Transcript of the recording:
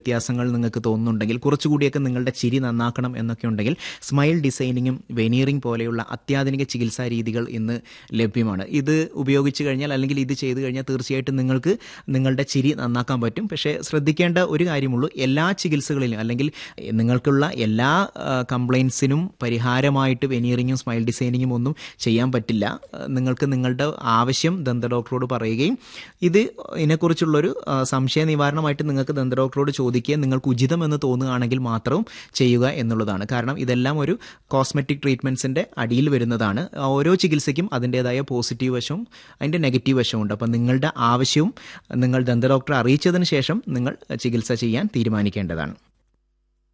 വ്യത്യാസങ്ങൾ നിങ്ങൾക്ക് തോന്നുന്നുണ്ടെങ്കിൽ കുറച്ചുകൂടിയൊക്കെ നിങ്ങളുടെ ചിരി നന്നാക്കണം എന്നൊക്കെ ഉണ്ടെങ്കിൽ സ്മൈൽ ഡിസൈനിങ്ങും വെനീറിംഗ് പോലെയുള്ള അത്യാധുനിക ചികിത്സാ രീതികൾ ഇന്ന് ലഭ്യമാണ് ഇത് ഉപയോഗിച്ച് കഴിഞ്ഞാൽ അല്ലെങ്കിൽ ഇത് ചെയ്തു കഴിഞ്ഞാൽ തീർച്ചയായിട്ടും നിങ്ങൾക്ക് നിങ്ങളുടെ ചിരി നന്നാക്കാൻ പറ്റും പക്ഷേ ശ്രദ്ധിക്കേണ്ട ഒരു കാര്യമുള്ളൂ എല്ലാ ചികിത്സകളിലും അല്ലെങ്കിൽ നിങ്ങൾക്കുള്ള എല്ലാ കംപ്ലയിൻസിനും പരിഹാരമായിട്ട് വെനീറിങ്ങും സ്മൈൽ ഡിസൈനിങ്ങും ഒന്നും ചെയ്യാൻ പറ്റില്ല നിങ്ങൾക്ക് നിങ്ങളുടെ ആവശ്യം ദന്ത ഡോക്ടറോട് പറയുകയും ഇത് ഇതിനെക്കുറിച്ചുള്ളൊരു ആ, സംശയ നിവാരണമായിട്ട് നിങ്ങൾക്ക് ദന്ത ഡോക്ടറോട് ചോദിക്കുകയും നിങ്ങൾക്ക് ഉചിതമെന്ന് തോന്നുകയാണെങ്കിൽ മാത്രം ചെയ്യുക എന്നുള്ളതാണ് കാരണം ഇതെല്ലാം ഒരു കോസ്മെറ്റിക് ട്രീറ്റ്മെൻറ്റ്സിൻ്റെ അടിയിൽ വരുന്നതാണ് ഓരോ ചികിത്സയ്ക്കും അതിൻ്റേതായ പോസിറ്റീവ് വശവും അതിൻ്റെ നെഗറ്റീവ് വശവും ഉണ്ട് അപ്പം നിങ്ങളുടെ ആവശ്യവും നിങ്ങൾ ദന്ത ഡോക്ടറെ അറിയിച്ചതിന് ശേഷം നിങ്ങൾ ചികിത്സ ചെയ്യാൻ തീരുമാനിക്കേണ്ടതാണ്